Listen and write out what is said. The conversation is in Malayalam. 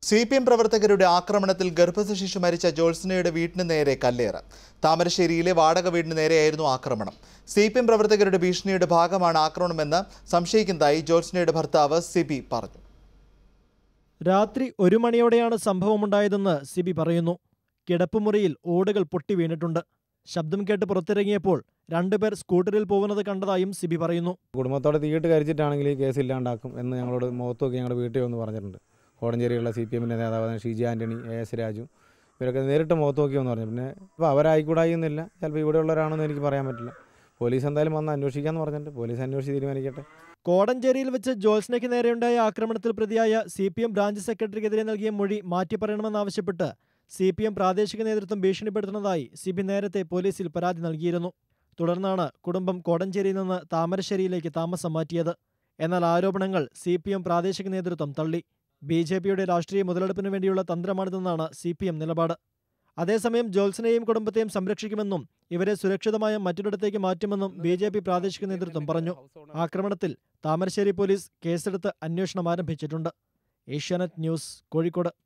സി പി എം പ്രവർത്തകരുടെ ആക്രമണത്തിൽ ഗർഭസ്ഥ ശിശു മരിച്ച ജോത്സ്നയുടെ വീടിന് നേരെ കല്ലേറ് താമരശ്ശേരിയിലെ വാടക വീടിന് നേരെയായിരുന്നു ആക്രമണം സി പി എം പ്രവർത്തകരുടെ ഭീഷണിയുടെ ഭാഗമാണ് ആക്രമണമെന്ന് സംശയിക്കുന്നതായി ജോത്സ്നയുടെ ഭർത്താവ് സിബി പറഞ്ഞു രാത്രി ഒരു മണിയോടെയാണ് സംഭവമുണ്ടായതെന്ന് സിബി പറയുന്നു കിടപ്പുമുറിയിൽ ഓടുകൾ പൊട്ടി വീണിട്ടുണ്ട് ശബ്ദം കേട്ട് പുറത്തിറങ്ങിയപ്പോൾ രണ്ടുപേർ സ്കൂട്ടറിൽ പോകുന്നത് കണ്ടതായും സിബി പറയുന്നു കുടുംബത്തോടെ തീയിട്ട് കരിച്ചിട്ടാണെങ്കിൽ ഈ കേസ് ഇല്ലാണ്ടാക്കും എന്ന് ഞങ്ങളോട് മുഖത്തൊക്കെ ഞങ്ങളുടെ വീട്ടിൽ വന്ന് പറഞ്ഞിട്ടുണ്ട് കോടഞ്ചേരിയുള്ള സി പി എമ്മിൻ്റെ നേതാവായ ഷീജി ആൻ്റണി എ എസ് രാജു ഇവരൊക്കെ നേരിട്ട് മുഖത്ത് നോക്കിയെന്ന് പറഞ്ഞു പിന്നെ ഇപ്പോൾ അവരായിക്കൂടായി എന്നില്ല ചിലപ്പോൾ ഇവിടെയുള്ളവരാണെന്ന് എനിക്ക് പറയാൻ പറ്റില്ല പോലീസ് എന്തായാലും വന്ന് അന്വേഷിക്കാമെന്ന് പറഞ്ഞിട്ടുണ്ട് പോലീസ് അന്വേഷിച്ച് തീരുമാനിക്കട്ടെ കോടഞ്ചേരിയിൽ വെച്ച് ജോത്സ്നയ്ക്ക് നേരെയുണ്ടായ ആക്രമണത്തിൽ പ്രതിയായ സി പി എം ബ്രാഞ്ച് സെക്രട്ടറിക്കെതിരെ നൽകിയ മൊഴി മാറ്റിപ്പറയണമെന്നാവശ്യപ്പെട്ട് സി പി എം പ്രാദേശിക നേതൃത്വം ഭീഷണിപ്പെടുത്തുന്നതായി സിബി നേരത്തെ പോലീസിൽ പരാതി നൽകിയിരുന്നു തുടർന്നാണ് കുടുംബം കോടഞ്ചേരിയിൽ നിന്ന് താമരശ്ശേരിയിലേക്ക് താമസം മാറ്റിയത് എന്നാൽ ആരോപണങ്ങൾ സി പി എം പ്രാദേശിക നേതൃത്വം തള്ളി ബി ജെ പിയുടെ രാഷ്ട്രീയ മുതലെടുപ്പിനു വേണ്ടിയുള്ള തന്ത്രമാണിതെന്നാണ് സി പി എം നിലപാട് അതേസമയം ജോത്സനെയും കുടുംബത്തെയും സംരക്ഷിക്കുമെന്നും ഇവരെ സുരക്ഷിതമായ മറ്റൊരിടത്തേക്ക് മാറ്റുമെന്നും ബി ജെ പി പ്രാദേശിക നേതൃത്വം പറഞ്ഞു ആക്രമണത്തിൽ താമരശ്ശേരി പോലീസ് കേസെടുത്ത് അന്വേഷണം ആരംഭിച്ചിട്ടുണ്ട് ഏഷ്യാനെറ്റ് ന്യൂസ് കോഴിക്കോട്